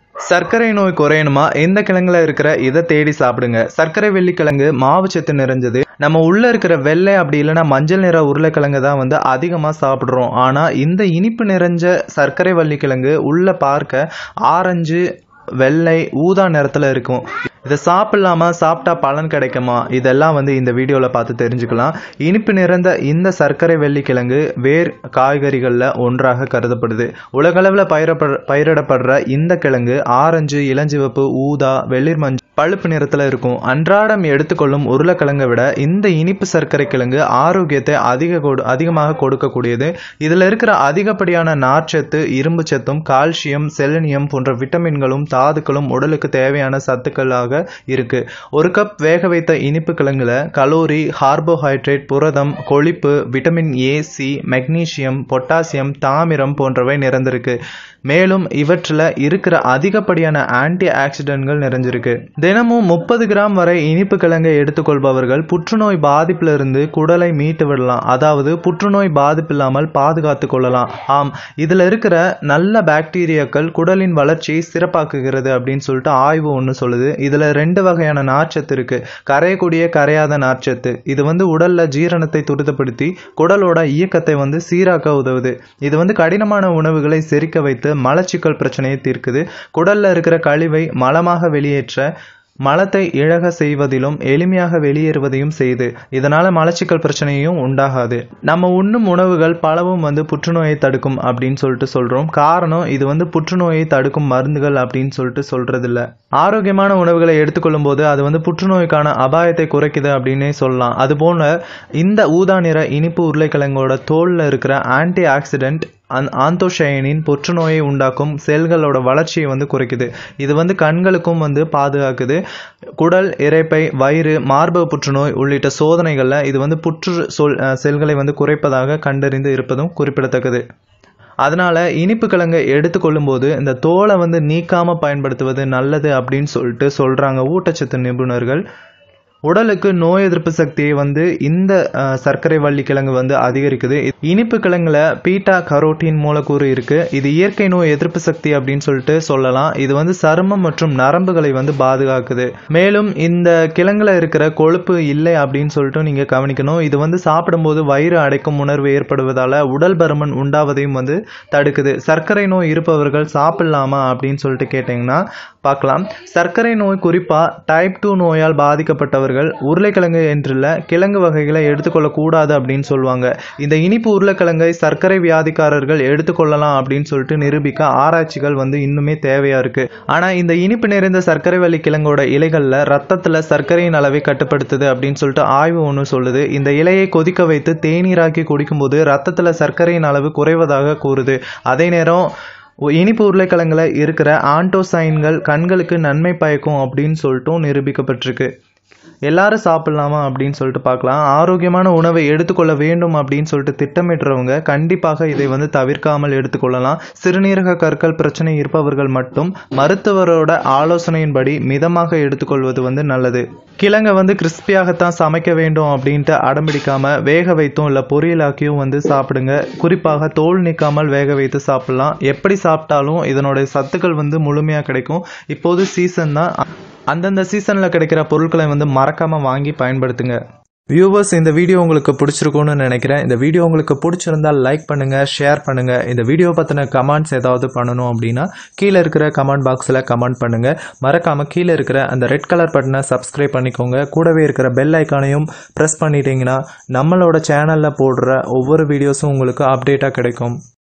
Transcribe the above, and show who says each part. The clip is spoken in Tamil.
Speaker 1: சர்க்கரை நோய் குறையணுமா இந்த கிழங்குல இருக்கிற இதை தேடி சாப்பிடுங்க சர்க்கரை வெள்ளிக்கிழங்கு மாவுச்சத்து நிறைஞ்சது நம்ம உள்ள இருக்கிற வெள்ளை அப்படி இல்லைன்னா மஞ்சள் நிற உருளைக்கிழங்கு தான் வந்து அதிகமாக சாப்பிட்றோம் ஆனால் இந்த இனிப்பு நிறைஞ்ச சர்க்கரை வள்ளிக்கிழங்கு உள்ள பார்க்க ஆரஞ்சு வெள்ளை ஊதா நிறத்தில் இருக்கும் இதை சாப்பிடலாமா சாப்பிட்டா பலன் கிடைக்குமா இதெல்லாம் வந்து இந்த வீடியோவில் பார்த்து தெரிஞ்சுக்கலாம் இனிப்பு நிறைந்த இந்த சர்க்கரை வெள்ளிக்கிழங்கு வேர் காய்கறிகளில் ஒன்றாக கருதப்படுது உலகளவில் பயிரப்பட பயிரிடப்படுற இந்த கிழங்கு ஆரஞ்சு இளஞ்சிவப்பு ஊதா வெளிர் மஞ்சள் பழுப்பு நிறத்தில் இருக்கும் அன்றாடம் எடுத்துக்கொள்ளும் உருளைக்கிழங்கை விட இந்த இனிப்பு சர்க்கரை கிழங்கு ஆரோக்கியத்தை அதிக கொடு அதிகமாக கொடுக்கக்கூடியது இதில் இருக்கிற அதிகப்படியான நார்ச்சத்து இரும்பு சத்தும் கால்சியம் செலனியம் போன்ற விட்டமின்களும் தாதுக்களும் உடலுக்கு தேவையான சத்துக்களாக இருக்கு ஒரு கப் வேக வைத்த இனிப்பு கிழங்குல கலோரி கார்போஹைட்ரேட் புரதம் கொழுப்பு vitamin A C magnesium potassium தாமிரம் போன்றவை நிறைந்திருக்கு மேலும் இவற்றில் இருக்கிற அதிகப்படியான ஆன்டி ஆக்சிடென்ட்கள் நிறைஞ்சிருக்கு தினமும் முப்பது கிராம் வரை இனிப்பு கிழங்கை எடுத்துக்கொள்பவர்கள் புற்றுநோய் பாதிப்பிலிருந்து குடலை மீட்டு விடலாம் அதாவது புற்றுநோய் பாதிப்பு இல்லாமல் பாதுகாத்து கொள்ளலாம் ஆம் இதில் இருக்கிற நல்ல பாக்டீரியாக்கள் குடலின் வளர்ச்சியை சிறப்பாக்குகிறது அப்படின்னு சொல்லிட்டு ஆய்வு ஒன்று சொல்லுது இதில் ரெண்டு வகையான நார்ச்சத்து இருக்கு கரையக்கூடிய கரையாத நார்ச்சத்து இது வந்து உடல்ல ஜீரணத்தை துரிதப்படுத்தி குடலோட இயக்கத்தை வந்து சீராக்க உதவுது இது வந்து கடினமான உணவுகளை செரிக்க வைத்து மலச்சிக்கல் பிரச்சனையை தீர்க்குது குடல்ல இருக்கிற கழிவை மலமாக வெளியேற்ற மலத்தை இழக செய்வதிலும் எளிமையாக வெளியேறுவதையும் செய்யுது இதனால மலச்சிக்கல் பிரச்சனையும் உண்டாகாது நம்ம உண்ணும் உணவுகள் பலவும் வந்து புற்றுநோயை தடுக்கும் அப்படின்னு சொல்லிட்டு சொல்றோம் காரணம் இது வந்து புற்றுநோயை தடுக்கும் மருந்துகள் அப்படின்னு சொல்லிட்டு சொல்றது இல்ல ஆரோக்கியமான உணவுகளை எடுத்துக்கொள்ளும் போது அது வந்து புற்றுநோய்க்கான அபாயத்தை குறைக்குது அப்படின்னே சொல்லலாம் அதுபோல இந்த ஊதா நிற இனிப்பு உருளைக்கிழங்கோட தோல்ல இருக்கிற ஆன்டி ஆக்சிடென்ட் அந் ஆந்தோஷயனின் புற்றுநோயை உண்டாக்கும் செல்களோட வளர்ச்சியை வந்து குறைக்குது இது வந்து கண்களுக்கும் வந்து பாதுகாக்குது குடல் இரைப்பை வயிறு மார்பக புற்றுநோய் உள்ளிட்ட சோதனைகளில் இது வந்து புற்று சொல் அஹ் செல்களை வந்து குறைப்பதாக கண்டறிந்து இருப்பதும் குறிப்பிடத்தக்கது அதனால் இனிப்பு கிழங்கை எடுத்துக்கொள்ளும் போது இந்த தோலை வந்து நீக்காமல் பயன்படுத்துவது நல்லது அப்படின்னு சொல்லிட்டு சொல்கிறாங்க ஊட்டச்சத்து நிபுணர்கள் உடலுக்கு நோய் எதிர்ப்பு சக்தியை வந்து இந்த அஹ், சர்க்கரை வள்ளி கிழங்கு வந்து அதிகரிக்குது இனிப்பு கிழங்குல பீட்டா கரோட்டின் மூலக்கூறு இருக்கு இது இயற்கை நோய் எதிர்ப்பு சக்தி அப்படின்னு சொல்லிட்டு சொல்லலாம் இது வந்து சருமம் மற்றும் நரம்புகளை வந்து பாதுகாக்குது மேலும் இந்த கிழங்குல இருக்கிற கொழுப்பு இல்லை அப்படின்னு சொல்லிட்டு நீங்க கவனிக்கணும் இது வந்து சாப்பிடும்போது வயிறு அடைக்கும் உணர்வு ஏற்படுவதால உடல் பருமன் உண்டாவதையும் வந்து தடுக்குது சர்க்கரை நோய் இருப்பவர்கள் சாப்பிடலாமா அப்படின்னு சொல்லிட்டு கேட்டிங்கன்னா பார்க்கலாம் சர்க்கரை நோய் குறிப்பா டைப் டூ நோயால் பாதிக்கப்பட்டவர்கள் உருளைக்கிழங்கு என்றுள்ள கிழங்கு வகைகளை எடுத்துக்கொள்ளக்கூடாது அப்படின்னு சொல்லுவாங்க இந்த இனிப்பு உருளைக்கிழங்கை சர்க்கரை வியாதிக்காரர்கள் எடுத்துக்கொள்ளலாம் அப்படின்னு சொல்லிட்டு நிரூபிக்க ஆராய்ச்சிகள் வந்து இன்னுமே தேவையா இருக்கு ஆனா இந்த இனிப்பு நிறைந்த சர்க்கரை வள்ளி கிழங்கோட இலைகள்ல ரத்தத்துல சர்க்கரையின் அளவை கட்டுப்படுத்துது அப்படின்னு சொல்லிட்டு ஆய்வு ஒன்று சொல்லுது இந்த இலையை கொதிக்க வைத்து தேநீராக்கி குடிக்கும்போது ரத்தத்துல சர்க்கரையின் அளவு குறைவதாக கூறுது அதே நேரம் உ- இனிப்பு உருளைக்கிழங்குல இருக்கிற ஆண்டோசைன்கள் கண்களுக்கு நன்மை பயக்கும் அப்படின்னு சொல்லிட்டும் நிரூபிக்கப்பட்டிருக்கு எல்லாரும் சாப்பிடலாமா அப்படின்னு சொல்லிட்டு பார்க்கலாம் ஆரோக்கியமான உணவை எடுத்துக்கொள்ள வேண்டும் அப்படின்னு சொல்லிட்டு திட்டமிடுறவங்க கண்டிப்பாக இதை வந்து தவிர்க்காமல் எடுத்துக்கொள்ளலாம் சிறுநீரக கற்கள் பிரச்சனை இருப்பவர்கள் மட்டும் மருத்துவரோட ஆலோசனையின்படி மிதமாக எடுத்துக்கொள்வது வந்து நல்லது கிழங்கை வந்து கிறிஸ்பியாகத்தான் சமைக்க வேண்டும் அப்படின்ட்டு அடம்பிடிக்காம வேக வைத்தும் இல்லை பொரியலாக்கியும் வந்து சாப்பிடுங்க குறிப்பாக தோல் நீக்காமல் வேக வைத்து சாப்பிடலாம் எப்படி சாப்பிட்டாலும் இதனுடைய சத்துக்கள் வந்து முழுமையாக கிடைக்கும் இப்போது சீசன் தான் அந்தந்த சீசனில் கிடைக்கிற பொருட்களை வந்து மறக்காமல் வாங்கி பயன்படுத்துங்க வியூவர்ஸ் இந்த வீடியோ உங்களுக்கு பிடிச்சிருக்கும்னு நினைக்கிறேன் இந்த வீடியோ உங்களுக்கு பிடிச்சிருந்தால் லைக் பண்ணுங்க ஷேர் பண்ணுங்க இந்த வீடியோ பற்றின கமெண்ட்ஸ் ஏதாவது பண்ணணும் அப்படின்னா கீழே இருக்கிற கமெண்ட் பாக்ஸில் கமெண்ட் பண்ணுங்க மறக்காம கீழே இருக்கிற அந்த ரெட் கலர் பட்டனை சப்ஸ்கிரைப் பண்ணிக்கோங்க கூடவே இருக்கிற பெல் ஐக்கானையும் ப்ரெஸ் பண்ணிட்டீங்கன்னா நம்மளோட சேனலில் போடுற ஒவ்வொரு வீடியோஸும் உங்களுக்கு அப்டேட்டாக கிடைக்கும்